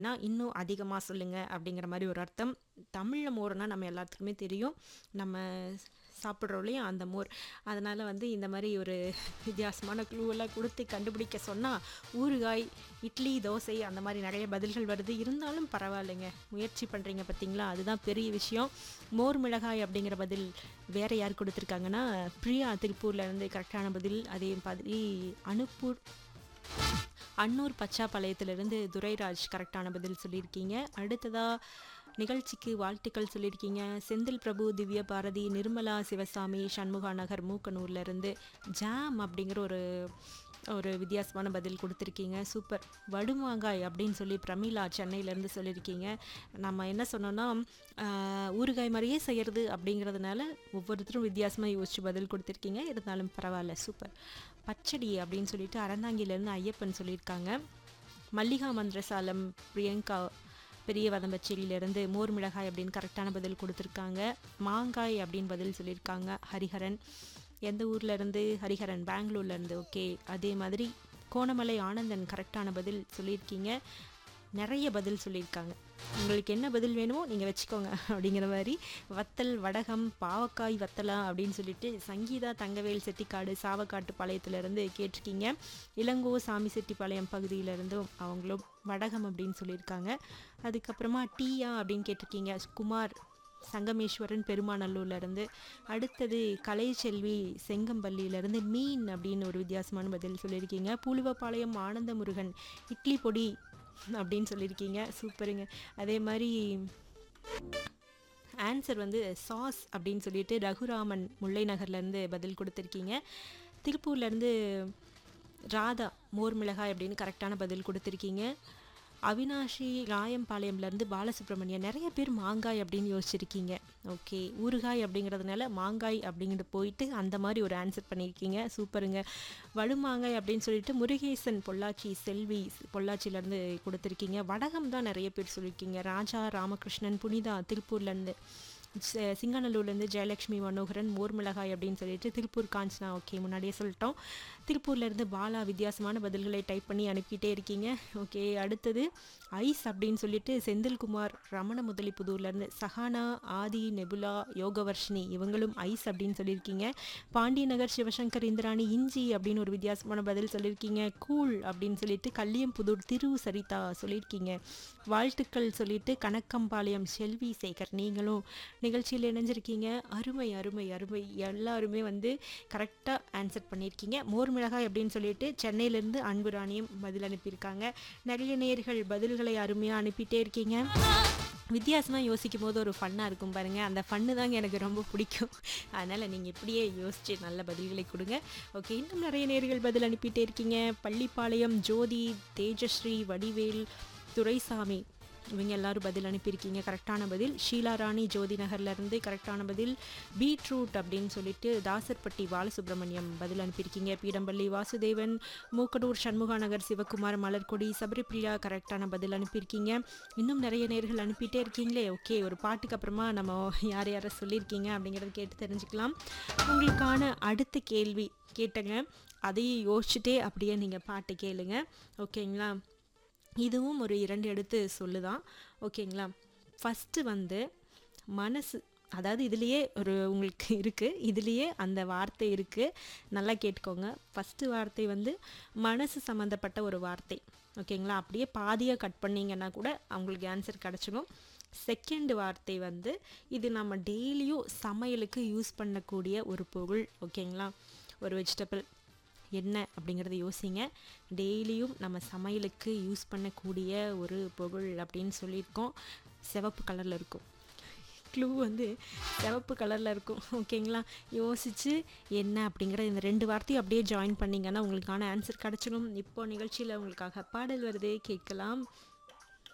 னா இன்னும் அதிகமா சொல்லுங்க அப்படிங்கிற மாரி ஒரு அர்த்தம். தமிழ்ல மோர்னா நம்ம எல்லாத்துக்குமே தெரியும். நம்ம சாப்பிடுறோம் இல்லையா அந்த மோர். அதனால வந்து இந்த மாரி ஒரு வித்தியாசமான க்ளூவெல்லாம் குடுத்து கண்டுபிடிக்க சொன்னா, ஊறுகாய், இட்லி, தோசை அந்த மாரி நெறைய பதில்கள் வருது. இருந்தாலும் பரவாயில்லைங்க. முயற்சி பண்றீங்க பார்த்தீங்களா? அதுதான் பெரிய விஷயம். மோர் மிளகாய் அப்படிங்கிற பதில் வேற யார் குடுத்துருக்காங்கன்னா, பிரியா திருப்பூர்லேருந்து கரெக்டான பதில். அதே மாதிரி அனுப்பூர் அன்னூர் பச்சாப்பாளையத்திலிருந்து துரைராஜ் கரெக்டான பதில் சொல்லியிருக்கீங்க. அடுத்ததா நிகழ்ச்சிக்கு வாழ்த்துக்கள் சொல்லியிருக்கீங்க. செந்தில் பிரபு, திவ்ய பாரதி, நிர்மலா சிவசாமி, சண்முகா நகர், மூக்கனூர்லேருந்து ஜாம் அப்படிங்கிற ஒரு ஒரு வித்தியாசமான பதில் குடுத்துருக்கீங்க. சூப்பர். வடுமாங்காய் அப்படின்னு சொல்லி பிரமீளா சென்னையிலேருந்து சொல்லியிருக்கீங்க. நம்ம என்ன சொன்னோம்னா, அ ஊறுகாய் மாரியே செய்யறது அப்படிங்கிறதுனால ஒவ்வொருத்தரும் வித்தியாசமா யோசிச்சு பதில் குடுத்துருக்கீங்க. இருந்தாலும் பரவால்ல. சூப்பர். பச்சடி அப்படின்னு சொல்லிட்டு அறந்தாங்கிலேருந்து ஐயப்பன் சொல்லியிருக்காங்க. மல்லிகா மந்திரசாலம் பிரியங்கா பெரிய வதம்பச்சேரியிலேருந்து மோர் மிளகாய் அப்படின்னு கரெக்டான பதில் குடுத்துருக்காங்க. மாங்காய் அப்படின்னு பதில் சொல்லியிருக்காங்க ஹரிஹரன். எந்த ஊர்லேருந்து? ஹரிஹரன் பெங்களூர்லேருந்து. ஓகே. அதே மாதிரி கோணமலை ஆனந்தன் கரெக்டான பதில் சொல்லியிருக்கீங்க. நெறைய பதில் சொல்லியிருக்காங்க. உங்களுக்கு என்ன பதில் வேணுமோ நீங்க வச்சுக்கோங்க அப்படிங்கிற மாரி. வத்தல், வடகம், பாவக்காய் வத்தலா அப்படின்னு சொல்லிட்டு சங்கீதா தங்கவேல் செட்டிக்காடு சாவக்காட்டு பாளையத்திலேருந்து கேட்டிருக்கீங்க. இளங்கோ சாமிசெட்டிப்பாளையம் பகுதியிலேருந்தும் அவங்களும் வடகம் அப்படின்னு சொல்லியிருக்காங்க. அதுக்கப்புறமா டீயா அப்படின்னு கேட்டிருக்கீங்க. குமார் சங்கமேஸ்வரன் பெருமாநல்லூர்லேருந்து. அடுத்தது கலைச்செல்வி செங்கம்பள்ளியிலேருந்து மீன் அப்படின்னு ஒரு வித்தியாசமான பதில் சொல்லியிருக்கீங்க. பூலுவப்பாளையம் ஆனந்தமுருகன் இட்லி பொடி அப்படின்னு சொல்லியிருக்கீங்க. சூப்பருங்க. அதே மாரி ஆன்சர் வந்து சாஸ் அப்படின்னு சொல்லிட்டு ரகுராமன் முல்லை நகர்லேருந்து பதில் குடுத்துருக்கீங்க. திருப்பூர்லேருந்து ராதா மோர் மிளகாய் அப்படின்னு கரெக்டான பதில் குடுத்துருக்கீங்க. அவினாஷி ராயம்பாளையம்லேருந்து பாலசுப்ரமணியன் நெறைய பேர் மாங்காய் அப்படின்னு யோசிச்சிருக்கீங்க. ஓகே. ஊறுகாய் அப்படிங்கிறதுனால மாங்காய் அப்படிங்கிட்டு போயிட்டு அந்த மாரி ஒரு ஆன்சர் பண்ணியிருக்கீங்க. சூப்பருங்க. வடுமாங்காய் அப்படின்னு சொல்லிட்டு முருகேசன் பொள்ளாச்சி செல்வி பொள்ளாச்சியிலேருந்து குடுத்துருக்கீங்க. வடகம் தான் நெறைய பேர் சொல்லியிருக்கீங்க. ராஜா ராமகிருஷ்ணன் புனிதா திருப்பூர்லேருந்து. செ சிங்காநல்லூர்லேருந்து ஜெயலட்சுமி மனோகரன் மோர் மிளகாய் அப்படின்னு சொல்லிட்டு திருப்பூர் காஞ்சனா ஓகே முன்னாடியே சொல்லிட்டோம். திருப்பூர்லேருந்து பாலா வித்தியாசமான பதில்களை டைப் பண்ணி அனுப்பிட்டே இருக்கீங்க. ஓகே. அடுத்தது ஐஸ் அப்படின்னு சொல்லிட்டு செந்தில்குமார் ரமண முதலிப்புதூர்லேருந்து சஹானா, ஆதி, நெபுலா, யோகவர்ஷினி இவங்களும் ஐஸ் அப்படின்னு சொல்லியிருக்கீங்க. பாண்டியநகர் சிவசங்கர் இந்திராணி இஞ்சி அப்படின்னு ஒரு வித்தியாசமான பதில் சொல்லியிருக்கீங்க. கூழ் அப்படின்னு சொல்லிட்டு கல்லியம்புதூர் திரு சரிதா சொல்லியிருக்கீங்க. வாழ்த்துக்கள் சொல்லிட்டு கணக்கம்பாளையம் செல்வி சேகர் நீங்களும் நிகழ்ச்சியில் இணைஞ்சிருக்கீங்க. அருமை, அருமை, அருமை. எல்லாருமே வந்து கரெக்ட்டா ஆன்சர் பண்ணியிருக்கீங்க. மோர் மிளகாய் அப்படின்னு சொல்லிட்டு சென்னையிலேருந்து அன்புராணியும் பதில் அனுப்பியிருக்காங்க. நெறைய நேயர்கள் பதில்களை அருமையா அனுப்பிட்டே இருக்கீங்க. வித்தியாசமா யோசிக்கும்போது ஒரு ஃபன்னா இருக்கும் பாருங்க. அந்த ஃபன்னு தாங்க எனக்கு ரொம்ப பிடிக்கும். அதனால நீங்க இப்படியே யோசிச்சு நல்ல பதில்களை குடுங்க. ஓகே. இன்னும் நெறைய நேயர்கள் பதில் அனுப்பிட்டே இருக்கீங்க. பள்ளிப்பாளையம் ஜோதி, தேஜஸ்ரீ, வடிவேல், துரைசாமி இவங்க எல்லாரும் பதில் அனுப்பியிருக்கீங்க. கரெக்டான பதில். ஷீலா ராணி ஜோதி நகர்லேருந்து கரெக்டான பதில். பீட்ரூட் அப்படின்னு சொல்லிட்டு தாசர்பட்டி பாலசுப்ரமணியம் பதில் அனுப்பியிருக்கீங்க. பீடம்பள்ளி வாசுதேவன், மூக்கனூர் சண்முகா நகர் சிவகுமார், மலர்கொடி, சபரிப்பிரியா கரெக்டான பதில் அனுப்பியிருக்கீங்க. இன்னும் நெறைய நேயர்கள் அனுப்பிட்டே இருக்கீங்களே. ஓகே. ஒரு பாட்டுக்கு அப்புறமா நம்ம யார் யார சொல்லியிருக்கீங்க அப்படிங்கிறத கேட்டு தெரிஞ்சுக்கலாம். உங்களுக்கான அடுத்த கேள்வி கேட்டேங்க. அதையும் யோசிச்சுட்டே அப்படியே நீங்க பாட்டு கேளுங்க. ஓகேங்களா? இதுவும் ஒரு 2 எழுத்து சொல்லு தான். ஓகேங்களா? ஃபர்ஸ்ட்டு வந்து மனசு அதாவது இதுலயே ஒரு உங்களுக்கு இருக்கு. இதுலயே அந்த வார்த்தை இருக்கு. நல்லா கேட்டுக்கோங்க. ஃபர்ஸ்ட்டு வார்த்தை வந்து மனசு சம்மந்தப்பட்ட ஒரு வார்த்தை. ஓகேங்களா? அப்படியே பாதியா கட் பண்ணீங்கன்னா கூட உங்களுக்கு ஆன்சர் கெடைச்சிடும். செகண்ட் வார்த்தை வந்து இது நம்ம டெய்லியும் சமையலுக்கு யூஸ் பண்ணக்கூடிய ஒரு பொருள். ஓகேங்களா? ஒரு வெஜிடபிள் என்ன அப்படிங்கிறத யோசிங்க. டெய்லியும் நம்ம சமையலுக்கு யூஸ் பண்ணக்கூடிய ஒரு பொருள் அப்படின்னு சொல்லியிருக்கோம். சிவப்பு கலர்ல இருக்கும். க்ளூ வந்து சிவப்பு கலர்ல இருக்கும். ஓகேங்களா? யோசிச்சு என்ன அப்படிங்கிற இந்த 2 வார்த்தையும் அப்படியே ஜாயின் பண்ணீங்கன்னா உங்களுக்கான ஆன்சர் கெடைச்சிடும். இப்போ நிகழ்ச்சியில உங்களுக்காக பாடல் வருது கேட்கலாம்.